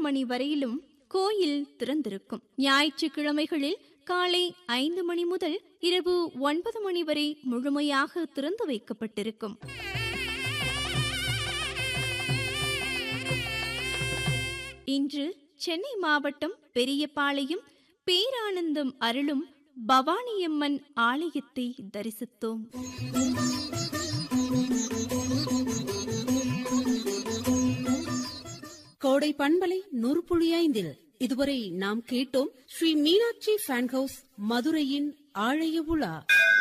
மணி வரையிலும் கோயில் திறந்திருக்கும் ஞாயிற்றுக்கிழமைகளில் காலை ஐந்து மணி முதல் இரவு ஒன்பது மணி வரை முழுமையாக திறந்து வைக்கப்பட்டிருக்கும் இன்று சென்னை மாவட்டம் பெரியபாளையம் பேரானந்தம் அருளும் பவானியம்மன் ஆலயத்தை தரிசித்தோம் கோடை பண்பலை நூறு ஐந்தில் இதுவரை நாம் கேட்டோம் ஸ்ரீ மீனாட்சி ஃபேன் ஹவுஸ் மதுரையின் ஆழைய உலா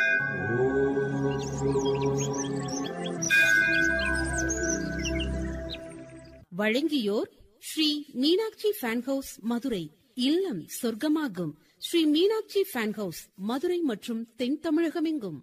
வழங்கியோர் ஸ்ரீ மீனாட்சி ஃபேன் ஹவுஸ் மதுரை இல்லம் சொர்க்கமாகும் ஸ்ரீ மீனாட்சி ஃபேன் ஹவுஸ் மதுரை மற்றும் தென் தமிழகமெங்கும்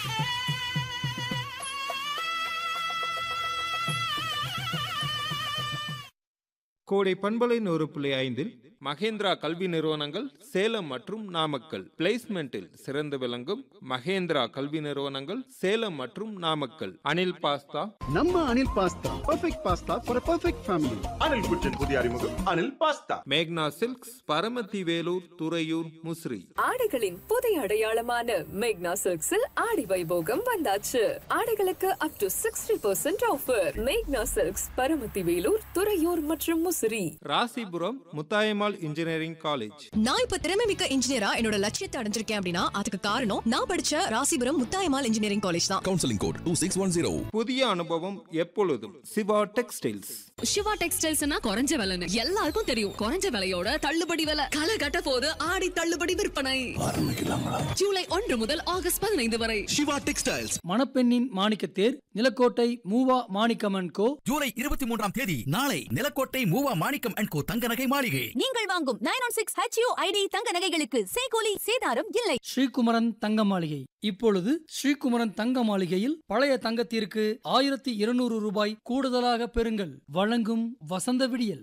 கோடை பண்பலை நூறு புள்ளி ஐந்தில் மகேந்திரா கல்வி நிறுவனங்கள் சேலம் மற்றும் நாமக்கல் பிளேஸ்மெண்டில் சிறந்து விளங்கும் மகேந்திரா கல்வி நிறுவனங்கள் சேலம் மற்றும் நாமக்கல் அனில் பாஸ்தா நம்ம Anil pasta perfect pasta for perfect family Anil குச்சின் புதிய அறிமுகம் அனில் பாஸ்தா மேக்னா சில்க்ஸ் பரமத்தி வேலூர் துறையூர் முசிறி ஆடைகளின் புதிய அடையாளமான மேக்னா சில்க்ஸில் ஆடி வைபோகம் வந்தாச்சு ஆடைகளுக்கு up to sixty percent offer மேக்னா சில்க்ஸ் பரமத்தி வேலூர் துறையூர் மற்றும் முசிறி ராசிபுரம் முத்தாயம்மாள் இன்ஜினியரிங் காலேஜ் நான் இப்ப திறமை மிக்க இன்ஜினியரா என்னோட லட்சியத்தை அடைஞ்சிருக்கேன் அப்படின்னா அதுக்கு காரணம் நான் படிச்ச ராசிபுரம் முத்தாயமால் இன்ஜினியரிங் காலேஜ் தான் counselling code two six one zero புதிய அனுபவம் எப்பொழுதும் சிவா டெக்ஸ்டைல்ஸ் சிவா டெக்ஸ்டைல்ஸ்னா குறைஞ்ச விலைன்னு எல்லாருக்கும் தெரியும் குறைஞ்ச விலையோட தள்ளுபடி விலை களை கட்ட போது ஆடி தள்ளுபடி விற்பனை ஜூலை ஒன்று முதல் ஆகஸ்ட் பதினைந்து வரை சிவா டெக்ஸ்டைல்ஸ் மணப்பெண்ணின் மாணிக்கத்தேர் நிலக்கோட்டை மூவா மாணிக்கமன் கோ ஜூலை இருபத்தி மூன்றாம் தேதி நாளை நிலக்கோட்டை மூவா மாணிக்கம் அண்ட் கோ தங்க நகை மாளிகை நீங்கள் வாங்கும் nine one six H U ID தங்க நகைகளுக்கு சேகோலி சேதாரம் இல்லை ஸ்ரீகுமரன் தங்க மாளிகை இப்பொழுது ஸ்ரீகுமரன் தங்க மாளிகையில் பழைய தங்கத்திற்கு ஆயிரத்தி இருநூறு ரூபாய் கூடுதலாக பெறுங்கள் வழங்கும் வசந்த விடியல்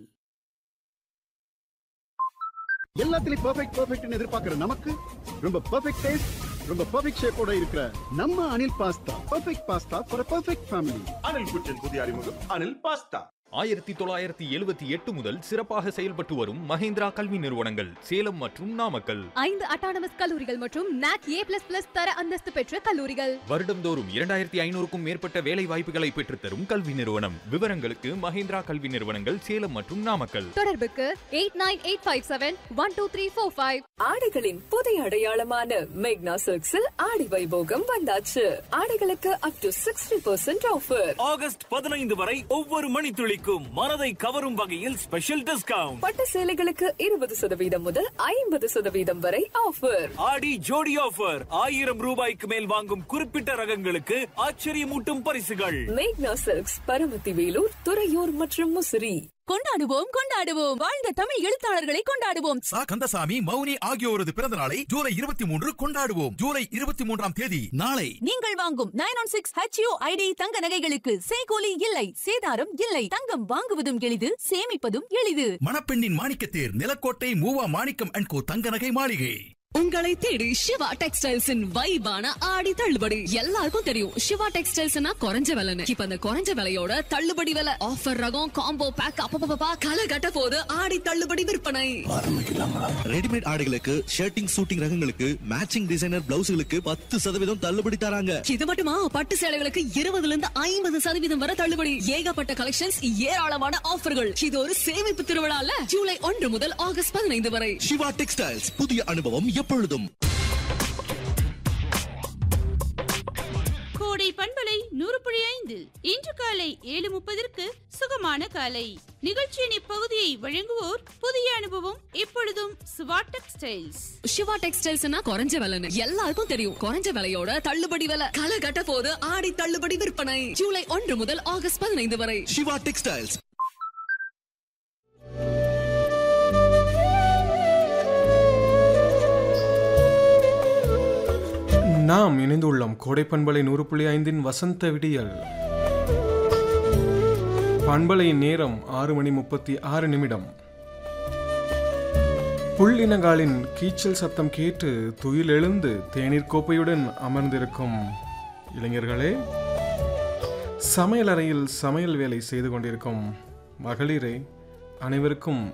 எல்லாத்துலயும் பெர்ஃபெக்ட் பெர்ஃபெக்ட்னு எதிர்பார்க்கிற நமக்கு ரொம்ப பெர்ஃபெக்ட் டேஸ்ட் ரொம்ப பெர்ஃபெக்ட் ஷேப்போட இருக்கிற நம்ம Anil pasta perfect pasta for perfect family Anil குச்சின் புதிய அறிமுகம் அனில் பாஸ்தா ஆயிரத்தி தொள்ளாயிரத்தி எழுபத்தி எட்டு முதல் சிறப்பாக செயல்பட்டு வரும் மஹேந்திரா கல்வி நிறுவனங்கள் சேலம் மற்றும் நாமக்கல் ஐந்து அட்டானமஸ் கல்லூரிகள் மற்றும் நாக் ஏ பிளஸ் பிளஸ் தர அந்தஸ்து பெற்ற கல்லூரிகள் வருடந்தோறும் இரண்டாயிரத்தி ஐநூறுக்கும் மேற்பட்ட வேலை வாய்ப்புகளை பெற்றுத்தரும் கல்வி நிறுவனம் விவரங்களுக்கு மஹேந்திரா கல்வி நிறுவனங்கள் சேலம் மற்றும் நாமக்கல் தொடர்புக்கு eight nine eight five seven one two three four five ஆடைகளின் புதிய அடையாளமான மேக்னா சில்க்ஸில் ஆடி வைபோகம் வந்தாச்சு ஆடைகளுக்கு up to sixty percent offer August பதினைந்து வரை ஒவ்வொரு மணித்துளிக்கும் மனதை கவரும் வகையில் ஸ்பெஷல் டிஸ்கவுண்ட் பட்டு சேலைகளுக்கு இருபது சதவீதம் முதல் ஐம்பது சதவீதம் வரை ஆஃபர் ஆடி ஜோடி ஆஃபர் ஆயிரம் ரூபாய்க்கு மேல் வாங்கும் குறிப்பிட்ட ரகங்களுக்கு ஆச்சரியமூட்டும் பரிசுகள் மேக்னா சில்க்ஸ் பரமத்தி வேலூர் துறையூர் மற்றும் முசிறி கொண்டாடுவோம் கொண்டாடுவோம் வாழ்ந்த தமிழ் எழுத்தாளர்களை கொண்டாடுவோம் சா கந்தசாமி மௌனி ஆகியோரது பிறந்த நாளை ஜூலை இருபத்தி மூன்று கொண்டாடுவோம் ஜூலை இருபத்தி மூன்றாம் தேதி நாளை நீங்கள் வாங்கும் nine one six H U ID தங்க நகைகளுக்கு சேகோலி இல்லை சேதாரம் இல்லை தங்கம் வாங்குவதும் எளிது சேமிப்பதும் எளிது மணப்பெண்ணின் மாணிக்கத்தேர் நிலக்கோட்டை மூவா மாணிக்கம் அண்ட் கோ தங்க நகை மாளிகை உங்களை தேடி சிவா டெக்ஸ்டைல்ஸின் வைபான ஆடி தள்ளுபடி எல்லாருக்கும் தெரியும் சிவா டெக்ஸ்டைல்ஸ்னா குறைஞ்ச விலைன்னு இப்ப அந்த குறைஞ்ச விலையோட தள்ளுபடி விலை ஆஃபர் ரகம் காம்போ பேக் அப்பப்பா களை கட்ட போது ஆடி தள்ளுபடி விற்பனை ரெடிமேட் ஆடைகளுக்கு ஷர்ட்டிங் சூட்டிங் ரகங்களுக்கு மேட்சிங் டிசைனர் பிளவுஸ்களுக்கு பத்து சதவீதம் தள்ளுபடி தராங்க இது மட்டுமா பட்டு சேலைகளுக்கு இருபதுல இருந்து ஐம்பது சதவீதம் வரை தள்ளுபடி ஏகப்பட்ட கலெக்ஷன்ஸ் ஏராளமான ஆஃபர்கள் இது ஒரு சேமிப்பு திருவிழால ஜூலை ஒன்று முதல் ஆகஸ்ட் பதினைந்து வரை சிவா டெக்ஸ்டைல்ஸ் புதிய அனுபவம் எப்பொழுதும் கோடை பண்பலை நூறு புள்ளி ஐந்து இன்று காலை ஏழு முப்பதற்கு சுகமான காலை நிகழ்ச்சியின் இப்பகுதியை வழங்குவோர் புதிய அனுபவம் இப்பொழுதும் சிவா டெக்ஸ்டைல்ஸ் சிவா டெக்ஸ்டைல்ஸ்னா குறைஞ்ச விலைன்னு எல்லாருக்கும் தெரியும் குறைஞ்ச விலையோட தள்ளுபடி விலை களை கட்ட போது ஆடி தள்ளுபடி விற்பனை ஜூலை ஒன்று முதல் ஆகஸ்ட் பதினைந்து வரை சிவா டெக்ஸ்டைல்ஸ் நாம் இணைந்துள்ளோம் கோடை பண்பலை நூறு புள்ளி ஐந்தின் வசந்த விடியல் பண்பலை நேரம் ஆறு மணி முப்பத்தி ஆறு நிமிடம் புள்ளினங்காலின் கீச்சல் சத்தம் கேட்டு துயில் எழுந்து தேநீர் கோப்பையுடன் அமர்ந்திருக்கும் இளைஞர்களே சமையல் அறையில் சமையல் வேலை செய்து கொண்டிருக்கும் மகளிரே அனைவருக்கும்